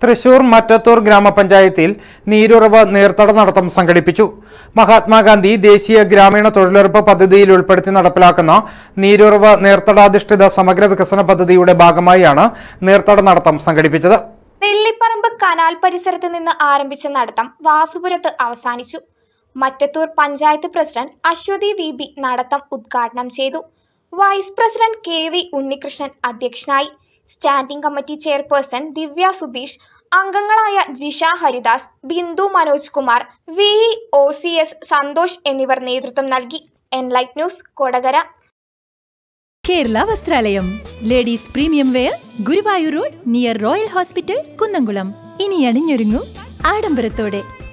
തൃശൂർ മറ്റത്തൂർ ഗ്രാമപഞ്ചായത്തിൽ നീരുറവ് നീർത്തട നടത്തം സംഘടിപ്പിച്ചു മഹാത്മാഗാന്ധി ദേശീയ ഗ്രാമീണ തൊഴിലുറപ്പ് പദ്ധതിയിൽ ഉൾപ്പെടുത്തി നടപ്പിലാക്കുന്ന നീരുറവ് നീർത്തടാധിഷ്ഠിത സമഗ്ര വികസന പദ്ധതിയുടെ ഭാഗമായാണ് നീർത്തട നടത്തം സംഘടിപ്പിച്ചത് നെല്ലിപ്പറമ്പ് കനാൽ പരിസരത്ത് നിന്ന് ആരംഭിച്ച നടത്തം വാസുപുരത്ത് അവസാനിച്ചു Mattathur panchayat president Aswathy V B നടത്തം ഉദ്ഘാടനം ചെയ്തു vice president K V Unnikrishnan അധ്യക്ഷനായി standing committee chairperson Divya Sudheesh അംഗങ്ങളായ Jisha Haridas Bindu Manoj Kumar V O C S Santhosh എന്നിവർ നേതൃത്വം നൽകി enlight news Kodakara Kerala Vasthralayam ladies premium wear Guruvayur road near royal hospital Kunnamkulam ഇനി അണിഞ്ഞൊരുങ്ങൂ ആഡംബരത്തോടെ